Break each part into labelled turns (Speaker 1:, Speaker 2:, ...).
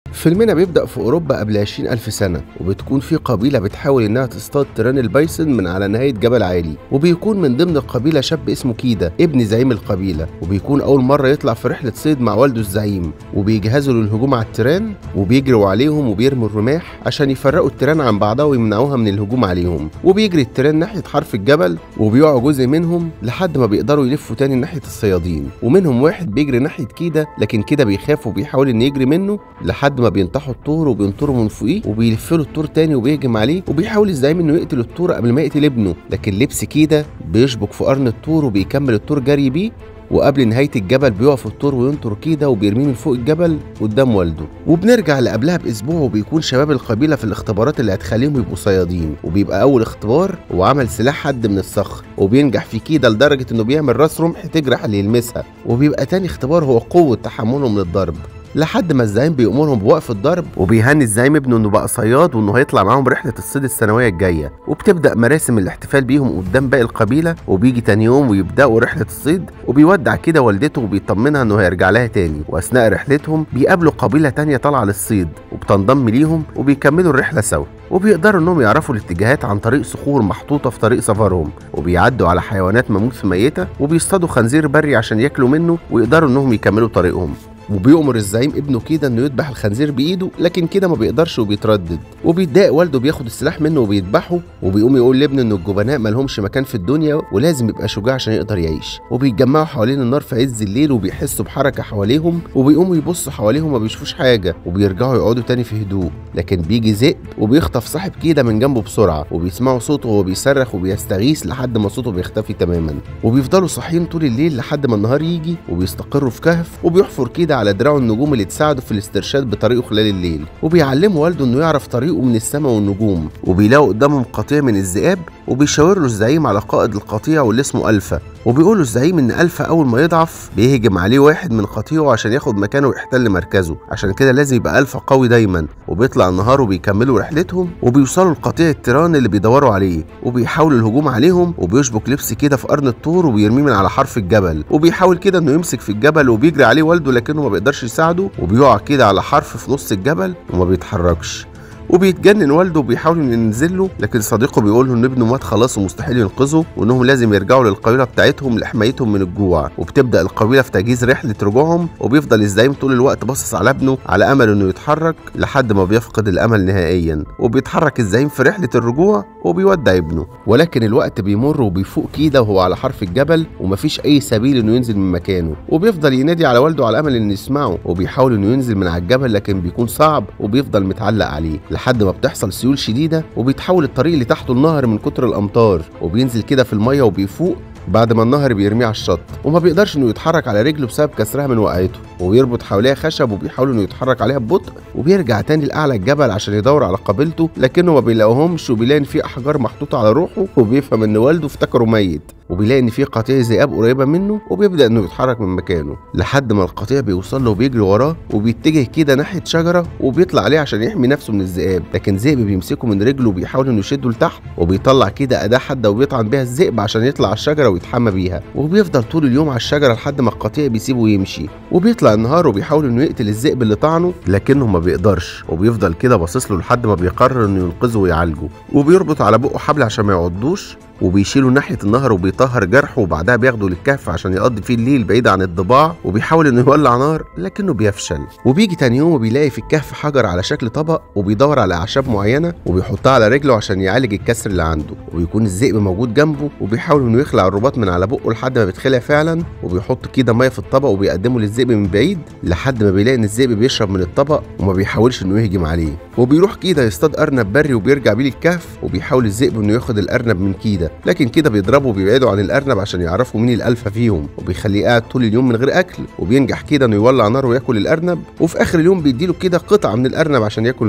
Speaker 1: فيلمنا بيبدأ في أوروبا قبل 20 ألف سنة وبتكون في قبيلة بتحاول إنها تصطاد تيران البايسون من على نهاية جبل عالي وبيكون من ضمن القبيلة شاب اسمه كيدا ابن زعيم القبيلة وبيكون أول مرة يطلع في رحلة صيد مع والده الزعيم وبيجهزوا للهجوم على التيران وبيجروا عليهم وبيرموا الرماح عشان يفرقوا التيران عن بعضها ويمنعوها من الهجوم عليهم وبيجري التيران ناحية حرف الجبل وبيقع جزء منهم لحد ما بيقدروا يلفوا تاني ناحية الصيادين ومنهم واحد بيجري ناحية كيدا لكن كيدا بيخاف وبيحاول إن يجري منه لحد ما بينطحوا الطور وبينطروا من فوقيه وبيلفلوا الطور تاني وبيهجم عليه وبيحاول الزعيم انه يقتل الطور قبل ما يقتل ابنه لكن لبس كيدا بيشبك في قرن الطور وبيكمل الطور جري بيه وقبل نهاية الجبل بيقف الطور وينطر كيدا وبيرميه من فوق الجبل قدام والده وبنرجع لقبلها بأسبوع وبيكون شباب القبيلة في الاختبارات اللي هتخليهم يبقوا صيادين وبيبقى أول اختبار هو عمل سلاح حد من الصخر وبينجح في كيدا لدرجة إنه بيعمل راس رمح تجرح اللي يلمسها وبيبقى تاني اختبار هو قوة تحملهم للضرب لحد ما الزعيم بيأمرهم بوقف الضرب وبيهني الزعيم ابنه انه بقى صياد وانه هيطلع معاهم رحله الصيد السنويه الجايه وبتبدا مراسم الاحتفال بيهم قدام باقي القبيله وبيجي تاني يوم ويبداوا رحله الصيد وبيودع كده والدته وبيطمنها انه هيرجع لها تاني واثناء رحلتهم بيقابلوا قبيله تانية طالعه للصيد وبتنضم ليهم وبيكملوا الرحله سوا وبيقدروا انهم يعرفوا الاتجاهات عن طريق صخور محطوطه في طريق سفرهم وبيعدوا على حيوانات مموت ميته وبيصطادوا خنزير بري عشان ياكلوا منه ويقدروا انهم يكملوا طريقهم وبيؤمر الزعيم ابنه كده انه يذبح الخنزير بايده لكن كده ما بيقدرش وبيتردد وبيتضايق والده بياخد السلاح منه وبيذبحه وبيقوم يقول لابنه ان الجبناء مالهمش مكان في الدنيا ولازم يبقى شجاع عشان يقدر يعيش وبيتجمعوا حوالين النار في عز الليل وبيحسوا بحركه حواليهم وبيقوموا يبصوا حواليهم ما بيشوفوش حاجه وبيرجعوا يقعدوا تاني في هدوء لكن بيجي ذئب وبيخطف صاحب كده من جنبه بسرعه وبيسمعوا صوته وهو بيصرخ وبيستغيث لحد ما صوته بيختفي تماما وبيفضلوا صاحيين طول الليل لحد ما النهار يجي وبيستقروا في كهف وبيحفر كده على دراعه النجوم اللي تساعده في الاسترشاد بطريقه خلال الليل وبيعلمه والده انه يعرف طريقه من السماء والنجوم وبيلاقوا قدامهم قطيع من الذئاب وبيشاور له الزعيم على قائد القطيع واللي اسمه الفا وبيقول له الزعيم ان الفا اول ما يضعف بيهجم عليه واحد من قطيعه عشان ياخد مكانه ويحتل مركزه عشان كده لازم يبقى الفا قوي دايما وبيطلع النهار وبيكملوا رحلتهم وبيوصلوا لقطيع التيران اللي بيدوروا عليه وبيحاولوا الهجوم عليهم وبيشبك لبس كده في قرن الطور وبيرميه من على حرف الجبل وبيحاول كده انه يمسك في الجبل وبيجري عليه والده لكنه ما بيقدرش يساعده وبيقع كده على حرف في نص الجبل وما بيتحركش وبيتجنن والده وبيحاول انه ينزل له لكن صديقه بيقول له ان ابنه مات خلاص ومستحيل ينقذه وانهم لازم يرجعوا للقبيله بتاعتهم لحمايتهم من الجوع وبتبدا القبيله في تجهيز رحله رجوعهم وبيفضل الزعيم طول الوقت باصص على ابنه على امل انه يتحرك لحد ما بيفقد الامل نهائيا وبيتحرك الزعيم في رحله الرجوع وبيودع ابنه ولكن الوقت بيمر وبيفوق كده وهو على حرف الجبل ومفيش اي سبيل انه ينزل من مكانه وبيفضل ينادي على والده على امل انه يسمعه وبيحاول انه ينزل من على الجبل لكن بيكون صعب وبيفضل متعلق عليه لحد ما بتحصل سيول شديده وبيتحول الطريق اللي تحته النهر من كتر الامطار وبينزل كده في الميه وبيفوق بعد ما النهر بيرميه على الشط وما بيقدرش انه يتحرك على رجله بسبب كسرها من وقعته وبيربط حواليها خشب وبيحاول انه يتحرك عليها ببطء وبيرجع تاني لاعلى الجبل عشان يدور على قبيلته لكنه ما بيلاقوهمش وبيلاقي ان في احجار محطوطه على روحه وبيفهم ان والده افتكره ميت وبيلاقي ان في قطيع ذئاب قريبه منه وبيبدا انه يتحرك من مكانه لحد ما القطيع بيوصل له وبيجري وراه وبيتجه كده ناحيه شجره وبيطلع عليه عشان يحمي نفسه من الذئاب لكن ذئب بيمسكه من رجله وبيحاول انه يشده لتحت وبيطلع كده اداه حاده وبيطعن بيها الذئب عشان يطلع على الشجره ويتحمى بيها وبيفضل طول اليوم على الشجره لحد ما القطيع بيسيبه يمشي وبيطلع النهار وبيحاول انه يقتل الذئب اللي طعنه لكنه ما بيقدرش وبيفضل كده باصص له لحد ما بيقرر انه ينقذه ويعالجه وبيربط على بقه حبل عشان ما يعضوش وبيشيله ناحيه النهر وبيطهر جرحه وبعدها بياخده للكهف عشان يقضي فيه الليل بعيد عن الضباع وبيحاول انه يولع نار لكنه بيفشل وبيجي تاني يوم وبيلاقي في الكهف حجر على شكل طبق وبيدور على اعشاب معينه وبيحطها على رجله عشان يعالج الكسر اللي عنده وبيكون الذئب موجود جنبه وبيحاول انه يخلع الرباط من على بقه لحد ما بيتخلع فعلا وبيحط كده ميه في الطبق وبيقدمه للذئب من بعيد لحد ما بيلاقي ان الذئب بيشرب من الطبق وما بيحاولش انه يهجم عليه وبيروح كده يصطاد ارنب بري وبيرجع بيه للكهف وبيحاول الذئب انه ياخد الارنب من كده لكن كده بيضربوا وبيبعدوا عن الارنب عشان يعرفوا مين الالفا فيهم وبيخليه قاعد طول اليوم من غير اكل وبينجح كده انه يولع نار وياكل الارنب وفي اخر اليوم بيديله كده قطعه من الارنب عشان ياكل معاه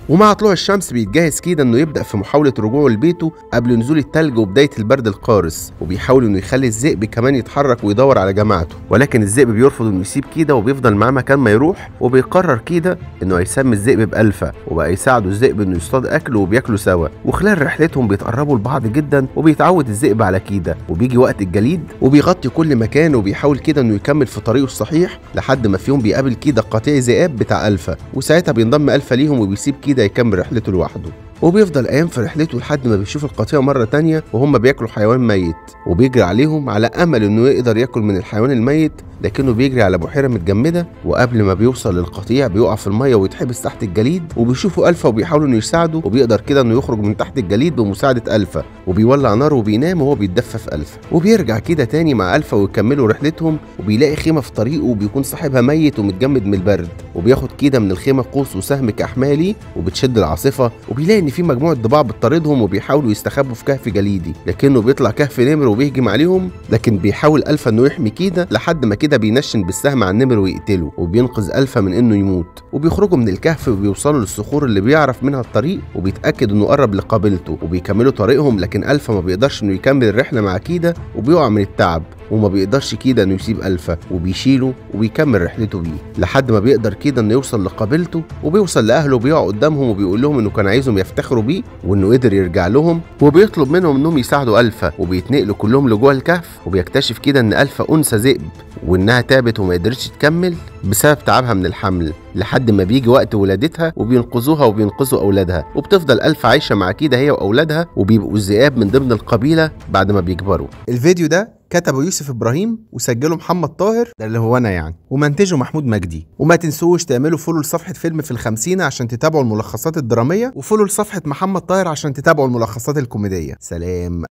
Speaker 1: ومع طلوع الشمس بيتجهز كده انه يبدا في محاوله رجوعه لبيته قبل نزول التلج وبدايه البرد القارس وبيحاول انه يخلي الذئب كمان يتحرك ويدور على جماعته ولكن الذئب بيرفض انه يسيب كده وبيفضل معاه مكان ما يروح وبيقرر كده انه هيسمي الذئب بالفا وبقى يساعده الذئب انه يصطاد اكله وبياكلوا سوا وخلال رحلتهم بيتقربوا لبعض جدا وبيتعود الذئب على كده وبيجي وقت الجليد وبيغطي كل مكان وبيحاول كده انه يكمل في طريقه الصحيح لحد ما في يوم بيقابل كده قطيع ذئاب بتاع الفا وساعتها بينضم الفا ليهم وبيسيب كده يكمل رحلته لوحده وبيفضل ايام في رحلته لحد ما بيشوف القطيع مره تانية وهم بياكلوا حيوان ميت وبيجري عليهم على امل انه يقدر ياكل من الحيوان الميت لكنه بيجري على بحيره متجمده وقبل ما بيوصل للقطيع بيقع في الميه ويتحبس تحت الجليد وبيشوفوا الفا وبيحاولوا انه يساعده وبيقدر كده انه يخرج من تحت الجليد بمساعده الفا وبيولع نار وبينام وهو بيتدفى في الفا وبيرجع كده تاني مع الفا ويكملوا رحلتهم وبيلاقي خيمه في طريقه وبيكون صاحبها ميت ومتجمد من البرد وبياخد كده من الخيمه قوس وسهم كاحمالي وبتشد العاصفه وبيلاقي ان في مجموعه ضباع بتطاردهم وبيحاولوا يستخبوا في كهف جليدي لكنه بيطلع كهف نمر وبيهجم عليهم لكن بيحاول الفا انه يحمي كده لحد ما كده بينشن بالسهم على النمر ويقتله وبينقذ الفا من انه يموت وبيخرجوا من الكهف وبيوصلوا للصخور اللي بيعرف منها الطريق وبيتاكد انه قرب لقابلته وبيكملوا طريقهم لكن الفا ما بيقدرش انه يكمل الرحله مع كيدا وبيقع من التعب وما بيقدرش كده انه يسيب الفا وبيشيله وبيكمل رحلته بيه لحد ما بيقدر كده انه يوصل لقابلته وبيوصل لاهله وبيقع قدامهم وبيقول لهم انه كان عايزهم يفتخروا بيه وانه قدر يرجع لهم وبيطلب منهم انهم يساعدوا الفا وبيتنقلوا كلهم لجوه الكهف وبيكتشف كده ان الفا انثى ذئب وانها تعبت وما قدرتش تكمل بسبب تعبها من الحمل لحد ما بيجي وقت ولادتها وبينقذوها وبينقذوا اولادها وبتفضل الفا عايشه مع كده هي واولادها وبيبقوا الذئاب من ضمن القبيله بعد ما بيكبروا الفيديو ده كتبه يوسف ابراهيم وسجله محمد طاهر ده اللي هو انا يعني ومنتجه محمود مجدي وما تنسوش تعملوا فولو لصفحه فيلم في الخمسين عشان تتابعوا الملخصات الدراميه وفولو لصفحه محمد طاهر عشان تتابعوا الملخصات الكوميديه سلام